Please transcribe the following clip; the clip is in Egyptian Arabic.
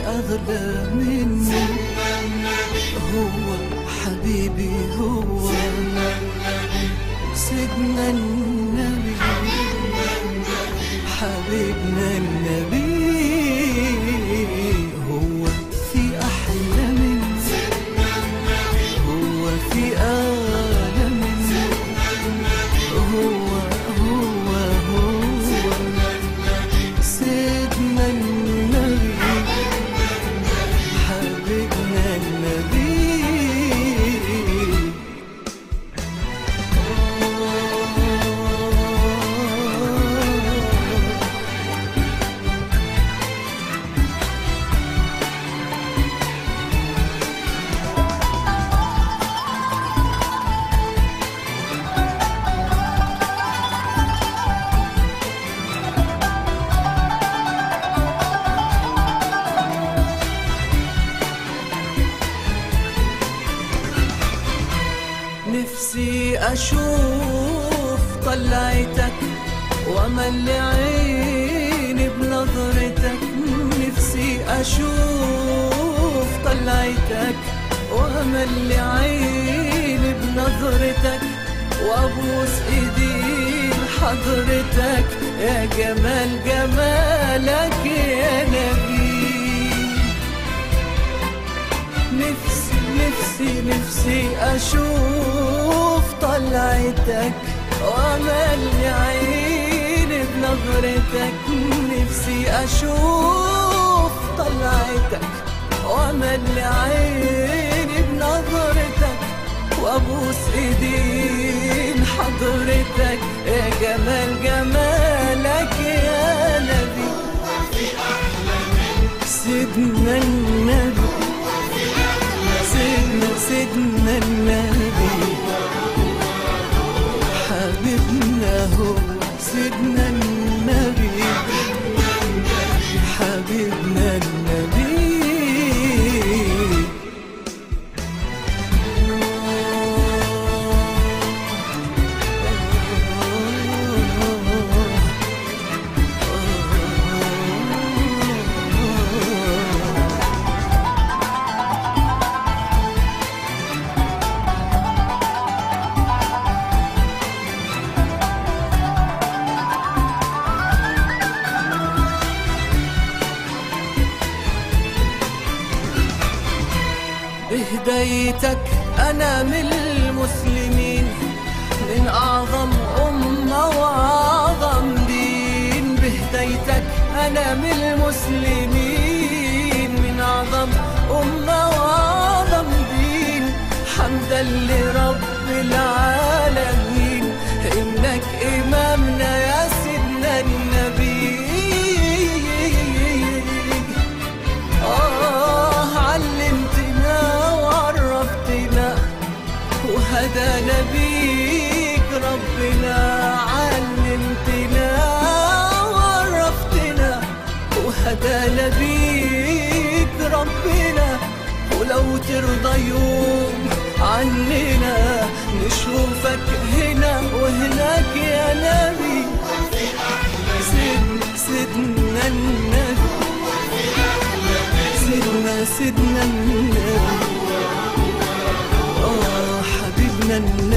أغلى مني هو حبيبي هو سيدنا النبي حبيبنا النبي هو في أحلى مني هو في أغلى مني هو هو هو سيدنا النبي حبيبنا النبي نفسي أشوف طلعتك وأمل عيني بنظرتك نفسي أشوف طلعتك وأمل عيني بنظرتك وأبوس إيدين حضرتك يا جمال جمالك يا نبي نفسي نفسي نفسي أشوف طلعتك وأمل عيني بنظرتك نفسي أشوف طلعتك وأمل عيني بنظرتك وأبوس إيدين حضرتك يا جمال جمالك يا نبي سيدنا النبي سيدنا سيدنا النبي حبيبنا هو سيدنا النبي حبيبنا النبي بهدايتك أنا من المسلمين من أعظم أمة وأعظم دين بهدايتك أنا من المسلمين من أعظم أمة وأعظم دين حمدا لرب العالمين إنك إمامنا يا سيدنا النبي آه علمتنا وعرفتنا وهدانا بيك ربنا علمتنا وعرفتنا وهدانا بيك ربنا ولو ترضى يوم عننا نشوفك هنا وهناك يا نبي سيدنا سيدنا النبي سيدنا سيدنا النبي آه حبيبنا النبي